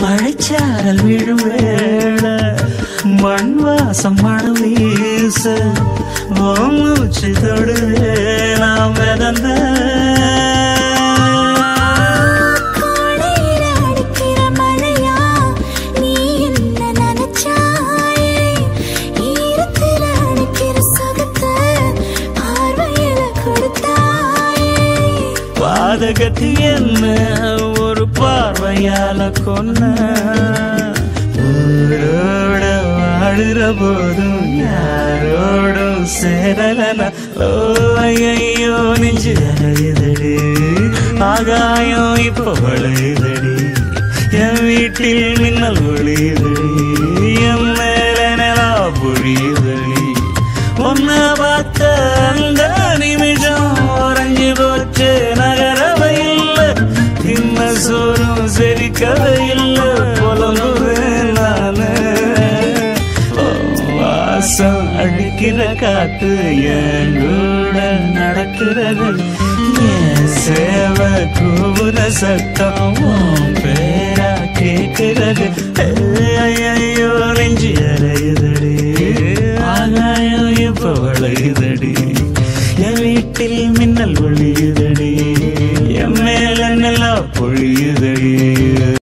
மழைச்சாரல் விழும் வேள மண் வாசம் மணம் வீச ஓ மூச்சு தொடுவே நாம் மிதந்த கோடையில அடிக்கிற மழையா நீ என்ன நினைச்சாயே ஈரத்துல அடிக்கிற சுகத்தை பார்வையில கொடுத்தாயே பாதகத்தி என்ன ஒரு பார்வையால கொன்ன ஊரோட வாழுற போதும் யாரோடும் சேரலன ஓ ஐயோ நெஞ்சு அலையுதடி ஆகாயம் இப்ப வளையுதடி என் வீட்டில் மின்னல் ஒளியுதடி என் மேல நிலா பொழியுதடி உன்ன பார்த்த அந்த நிமிஷம் உறைஞ்சு போச்சு நகரவை இல்லை தின்ன சோறும் செரிக்கவே இல்லை புலம்புவேன் நானு ஓ, வாசம் அடிக்கிற காத்து என் கூட நடக்கிறது என் சேவை கூவுற சத்தம் உன் பேரா கேட்கிறது ஐயோ நெஞ்சு அறையுதடி ஆகாயம் இப்ப வளையுதடி என் வீட்டில் மின்னல் ஒளியுதடி என் மேல நல்லா பொழியுதடி